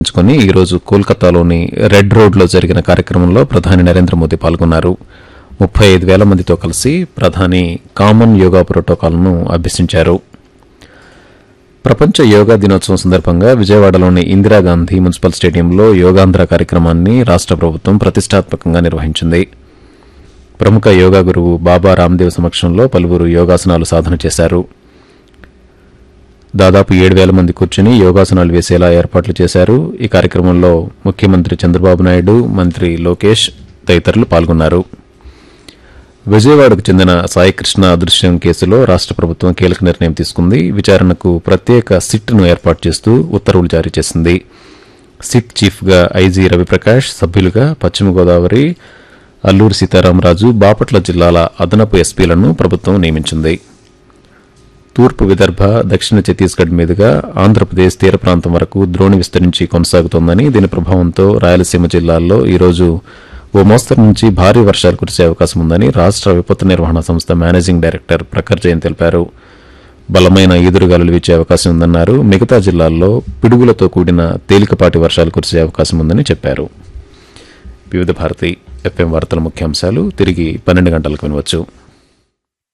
పురస్కరించుకుని ఈరోజు కోల్కతాలోని రెడ్ రోడ్లో జరిగిన కార్యక్రమంలో ప్రధాని నరేంద్ర మోదీ పాల్గొన్నారు ముప్పై ఐదు వేల మందితో కలిసి ప్రధాని కామన్ యోగా ప్రోటోకాల్ను అభ్యసించారు ప్రపంచ యోగా దినోత్సవం సందర్భంగా విజయవాడలోని ఇందిరాగాంధీ మున్సిపల్ స్టేడియంలో యోగాంధ్ర కార్యక్రమాన్ని రాష్ట ప్రభుత్వం ప్రతిష్టాత్మకంగా నిర్వహించింది ప్రముఖ యోగా గురువు బాబా రామ్దేవ్ సమక్షంలో పలువురు యోగాసనాలు సాధన చేశారు దాదాపు ఏడు వేల మంది కూర్చుని యోగాసనాలు వేసేలా ఏర్పాట్లు చేశారు ఈ కార్యక్రమంలో ముఖ్యమంత్రి చంద్రబాబు నాయుడు మంత్రి లోకేష్ తదితరులు పాల్గొన్నారు విజయవాడకు చెందిన సాయికృష్ణ అదృశ్యం కేసులో రాష్ట ప్రభుత్వం కీలక నిర్ణయం తీసుకుంది విచారణకు ప్రత్యేక సిట్ను ఏర్పాటు చేస్తూ ఉత్తర్వులు జారీ చేసింది సిట్ చీఫ్గా ఐజీ రవిప్రకాష్ సభ్యులుగా పశ్చిమ గోదావరి అల్లూరి సీతారామరాజు బాపట్ల జిల్లాల అదనపు ఎస్పీలను ప్రభుత్వం నియమించింది తూర్పు విదర్భ దక్షిణ ఛత్తీస్గఢ్ మీదుగా ఆంధ్రప్రదేశ్ తీర ప్రాంతం వరకు ద్రోణి విస్తరించి కొనసాగుతోందని దీని ప్రభావంతో రాయలసీమ జిల్లాల్లో ఈరోజు ఓ మోస్తరు నుంచి భారీ వర్షాలు కురిసే అవకాశం ఉందని రాష్ట విపత్తు నిర్వహణ సంస్థ మేనేజింగ్ డైరెక్టర్ ప్రఖర్ జైన్ తెలిపారు బలమైన ఈదురుగాలులు వీచే అవకాశం ఉందన్నారు మిగతా జిల్లాల్లో పిడుగులతో కూడిన తేలికపాటి వర్షాలు కురిసే అవకాశం ఉందని చెప్పారు వివిధ భారతి ఎఫ్ఎం వార్తల ముఖ్యాంశాలు తిరిగి పన్నెండు గంటలకు వినవచ్చు